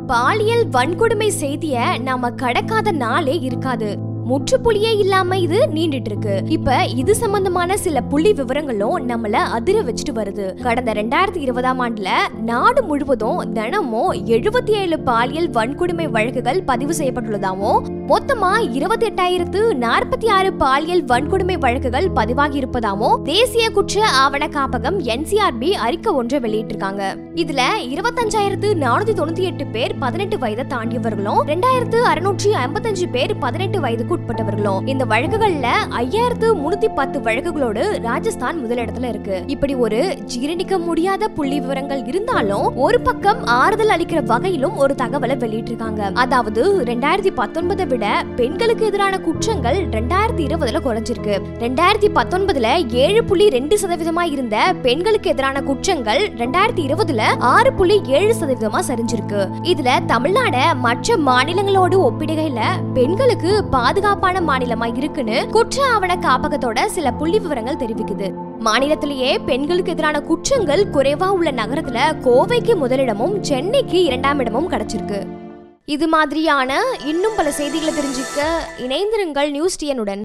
பாலியல் வன்கொடுமை செய்திய நாம கடக்காத நாளே இருக்காது முற்றுப்புள்ளியே இல்லாம இது நீண்டுட்டு இருக்கு இப்ப இது சம்பந்தமான சில புள்ளி விவரங்களும் நம்மள அதிர வச்சுட்டு வருது கடந்த ரெண்டாயிரத்தி இருபதாம் ஆண்டுல நாடு முழுவதும் தினமும் எழுபத்தி ஏழு பாலியல் வன்கொடுமை வழக்குகள் பதிவு செய்யப்பட்டுள்ளதாகவும் மொத்தமா இருபத்தி எட்டாயிரத்து நாற்பத்தி ஆறு பாலியல் வன்கொடுமை வழக்குகள் பதிவாகி இருப்பதாகவும் தேசிய குற்ற ஆவண காப்பகம் என்சிஆர்பி அறிக்கை ஒன்றை வெளியிட்டிருக்காங்க இதுல இருபத்தஞ்சாயிரத்து நானூத்தி தொண்ணூத்தி எட்டு பேர் பதினெட்டு வயதை தாண்டியவர்களும் ரெண்டாயிரத்து அறுநூற்றி ஐம்பத்தஞ்சு பேர் பதினெட்டு வயதுக்கு உட்பட்டவர்களும் இந்த வழக்குகள்ல ஐயாயிரத்து முன்னூத்தி பத்து வழக்குகளோடு ராஜஸ்தான் முதலிடத்துல இருக்கு இப்படி ஒரு ஜீரணிக்க முடியாத புள்ளி விவரங்கள் இருந்தாலும் ஒரு பக்கம் ஆறுதல் அளிக்கிற வகையிலும் ஒரு தகவலை வெளியிட்டிருக்காங்க அதாவது ரெண்டாயிரத்தி பத்தொன்பதை விட பெண்களுக்கு எதிரான குற்றங்கள் ரெண்டாயிரத்தி இருபதுல குறைஞ்சிருக்கு ரெண்டாயிரத்தி பத்தொன்பதுல ஏழு புள்ளி ரெண்டு சதவீதமா இருந்த பெண்களுக்கு எதிரான குற்றங்கள் ரெண்டாயிரத்தி இருபதுல ஆறு புள்ளி ஏழு சதவீதமா சரிஞ்சிருக்கு இதுல தமிழ்நாட மற்ற மாநிலங்களோடு ஒப்பிடுகையில பெண்களுக்கு பாதுகாப்பான மாநிலமா இருக்குன்னு குற்ற ஆவண காப்பகத்தோட சில புள்ளி விவரங்கள் தெரிவிக்குது மாநிலத்திலேயே பெண்களுக்கு எதிரான குற்றங்கள் குறைவா உள்ள நகரத்துல கோவைக்கு முதலிடமும் சென்னைக்கு இரண்டாம் இடமும் கிடைச்சிருக்கு இது மாதிரியான இன்னும் பல செய்திகளை தெரிஞ்சுக்க இணைந்திருங்கள் நியூஸ் டியனுடன்